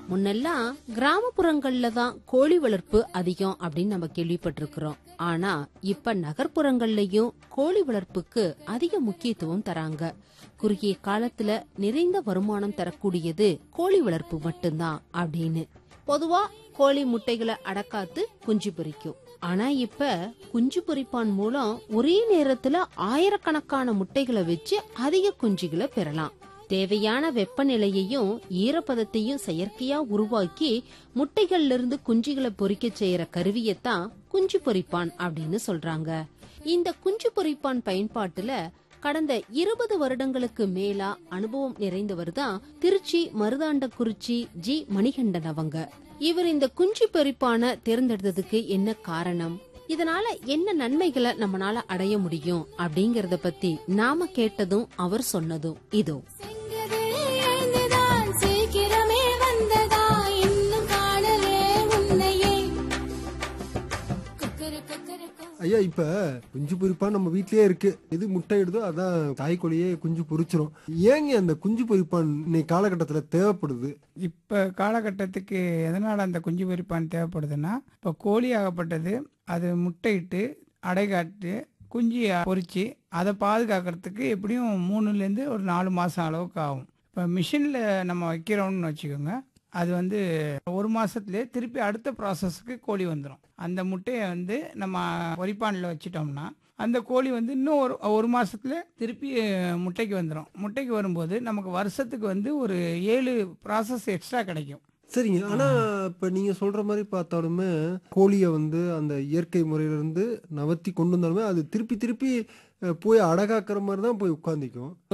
முன்னெல்லாம் கிராமப்புறங்கள்ல தான் கோழி வளர்ப்பு அதிகம் அப்படின்னு நம்ம கேள்விப்பட்டிருக்கிறோம் ஆனா இப்ப நகர்ப்புறங்கள்லயும் கோழி வளர்ப்புக்கு அதிக முக்கியத்துவம் தராங்க குறுகிய காலத்துல நிறைந்த வருமானம் தரக்கூடியது கோழி வளர்ப்பு மட்டும்தான் அப்படின்னு பொதுவா கோழி முட்டைகளை அடக்காத்து குஞ்சு பொரிக்கும் ஆனா இப்ப குஞ்சு பொரிப்பான் மூலம் ஒரே நேரத்துல ஆயிரக்கணக்கான முட்டைகளை வச்சு அதிக குஞ்சுகளை பெறலாம் தேவையான வெப்பநிலையையும் ஈரப்பதத்தையும் செயற்கையா உருவாக்கி முட்டைகள்ல இருந்து குஞ்சுகளை பொரிக்க செய்யற கருவியத்தான் குஞ்சு பொரிப்பான் அப்படின்னு சொல்றாங்க இந்த குஞ்சு பொரிப்பான் பயன்பாட்டுல கடந்த இருபது வருடங்களுக்கு மேலா அனுபவம் நிறைந்தவர் தான் திருச்சி மருதாண்டக்குறிச்சி ஜி மணிகண்டன் அவங்க இவர் இந்த குஞ்சு பொரிப்பான தேர்ந்தெடுத்ததுக்கு என்ன காரணம் இதனால என்ன நன்மைகளை நம்மனால அடைய முடியும் அப்படிங்கறத பத்தி நாம கேட்டதும் அவர் சொன்னதும் இதோ செங்கதில் எழுந்துதான் சீக்கிரமே வந்ததா இன்னும் காணலே உன்னையே குக்கரு குக்கரு கு- ஐயா இப்ப குஞ்சு பொரிப்பா நம்ம வீட்லயே இருக்கு எது முட்டையிடுதோ அதான் தாய்க்கோழியே குஞ்சு பொரிச்சிரும் ஏங்க அந்த குஞ்சு பொரிப்பான் இன்னைக்கு காலகட்டத்துல தேவைப்படுது இப்போ காலகட்டத்துக்கு எதனால் அந்த குஞ்சு பொரிப்பான் தேவைப்படுதுன்னா இப்போ கோழி ஆகப்பட்டது அது முட்டையிட்டு அடை காட்டு குஞ்சு பொரித்து அதை பாதுகாக்கிறதுக்கு எப்படியும் மூணுலேருந்து ஒரு நாலு மாதம் அளவுக்கு ஆகும் இப்போ மிஷினில் நம்ம வைக்கிறோம்னு வச்சுக்கோங்க அது வந்து ஒரு மாதத்துலேயே திருப்பி அடுத்த ப்ராசஸ்க்கு கோழி வந்துடும் அந்த முட்டையை வந்து நம்ம பொரிப்பானில் வச்சிட்டோம்னா அந்த கோழி வந்து இன்னும் ஒரு ஒரு மாசத்துல திருப்பி அஹ், முட்டைக்கு வந்துடும் முட்டைக்கு வரும்போது நமக்கு வருஷத்துக்கு வந்து ஒரு ஏழு ப்ராசஸ் எக்ஸ்ட்ரா கிடைக்கும் சரிங்க ஆனா இப்ப நீங்க சொல்ற மாதிரி பார்த்தாலுமே கோழியை வந்து அந்த இயற்கை முறையில இருந்து நவர்த்தி கொண்டு வந்தாலுமே அது திருப்பி திருப்பி அஹ், போய் அடகாக்குற மாதிரி தான் போய் உட்காந்துக்கும்